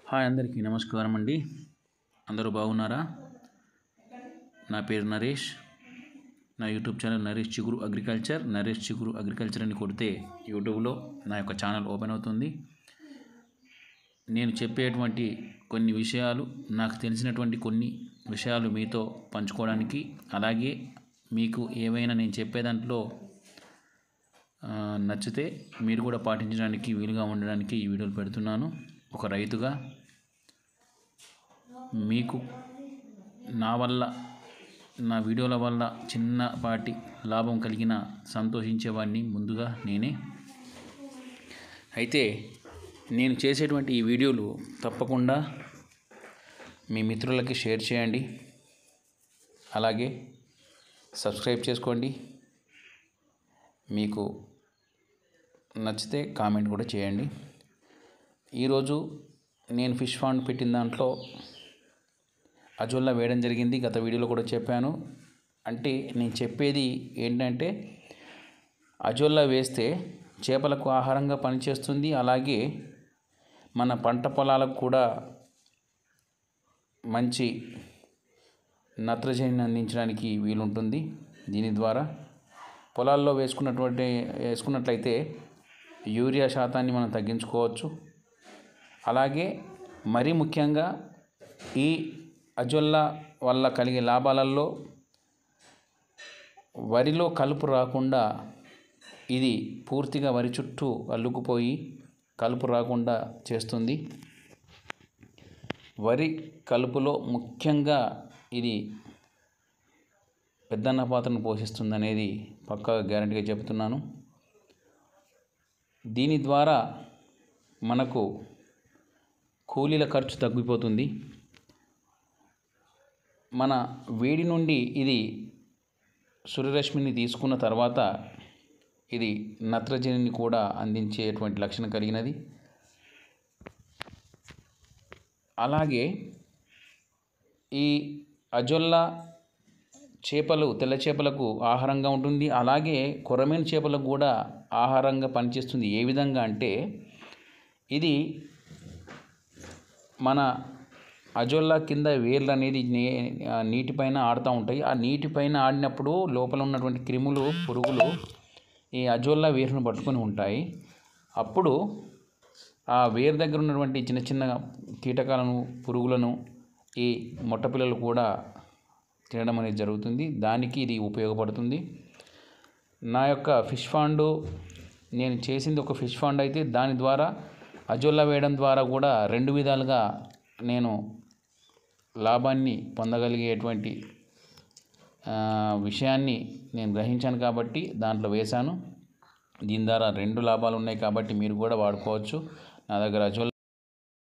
hi అందరికీ నమస్కారం అండి అందరూ బాగున్నారా నా పేరు నరేష్ నా యూట్యూబ్ ఛానల్ నరేష్ చిగురు అగ్రికల్చర్ నరేష్ చిగురు అగ్రికల్చర్ అని కొడితే యూట్యూబ్లో నా యొక్క ఛానల్ ఓపెన్ అవుతుంది నేను చెప్పేటువంటి కొన్ని విషయాలు నాకు తెలిసినటువంటి కొన్ని విషయాలు మీతో పంచుకోవడానికి అలాగే మీకు ఏవైనా నేను చెప్పే దాంట్లో ఆ, నచ్చితే మీరు కూడా పాటించడానికి వీలుగా ఉండడానికి ఈ వీడియోలు పెడుతున్నాను ఒక రైతుగా మీకు నా వల్ల నా వీడియోల వల్ల చిన్నపాటి లాభం కలిగిన సంతోషించేవాడిని ముందుగా నేనే అయితే నేను చేసేటువంటి ఈ వీడియోలు తప్పకుండా మీ మిత్రులకి షేర్ చేయండి అలాగే సబ్స్క్రైబ్ చేసుకోండి మీకు నచ్చితే కామెంట్ కూడా చేయండి ఈరోజు నేను ఫిష్ ఫాండ్ పెట్టిన దాంట్లో అజోల్లా వేయడం జరిగింది గత వీడియోలో కూడా చెప్పాను అంటే నేను చెప్పేది ఏంటంటే అజోల్లా వేస్తే చేపలకు ఆహారంగా పనిచేస్తుంది అలాగే మన పంట పొలాలకు కూడా మంచి నత్రజనిని అందించడానికి వీలుంటుంది దీని ద్వారా పొలాల్లో వేసుకున్నటువంటి వేసుకున్నట్లయితే యూరియా శాతాన్ని మనం తగ్గించుకోవచ్చు అలాగే మరీ ముఖ్యంగా ఈ అజొల్లా వల్ల కలిగే లాభాలలో వరిలో కలుపు రాకుండా ఇది పూర్తిగా వరి చుట్టూ అల్లుకుపోయి కలుపు రాకుండా చేస్తుంది వరి కలుపులో ముఖ్యంగా ఇది పెద్దన్న పాత్రను పోషిస్తుంది అనేది పక్కా గ్యారంటీగా చెబుతున్నాను దీని ద్వారా మనకు కూలీల ఖర్చు తగ్గిపోతుంది మన వేడి నుండి ఇది సూర్యరశ్మిని తీసుకున్న తర్వాత ఇది నత్రజనిని కూడా అందించేటువంటి లక్షణం కలిగినది అలాగే ఈ అజొల్లా చేపలు తెల్ల చేపలకు ఆహారంగా ఉంటుంది అలాగే కొరమీన చేపలకు కూడా ఆహారంగా పనిచేస్తుంది ఏ విధంగా అంటే ఇది మన అజొల్లా కింద వేర్లు అనేది నే ఆ నీటిపైన ఆడుతూ ఉంటాయి ఆ నీటిపైన ఆడినప్పుడు లోపల ఉన్నటువంటి క్రిములు పురుగులు ఈ అజొల్లా వేరును పట్టుకొని ఉంటాయి అప్పుడు ఆ వేరు దగ్గర ఉన్నటువంటి చిన్న చిన్న కీటకాలను పురుగులను ఈ మొట్టపిల్లలు కూడా తినడం అనేది జరుగుతుంది దానికి ఇది ఉపయోగపడుతుంది నా యొక్క ఫిష్ ఫాండ్ నేను చేసింది ఒక ఫిష్ ఫాండ్ అయితే దాని ద్వారా అజొల్లా వేయడం ద్వారా కూడా రెండు విధాలుగా నేను లాభాన్ని పొందగలిగేటువంటి ఆ, విషయాన్ని నేను గ్రహించాను కాబట్టి దాంట్లో వేశాను దీని ద్వారా రెండు లాభాలు ఉన్నాయి కాబట్టి మీరు కూడా వాడుకోవచ్చు నా దగ్గర అజోలా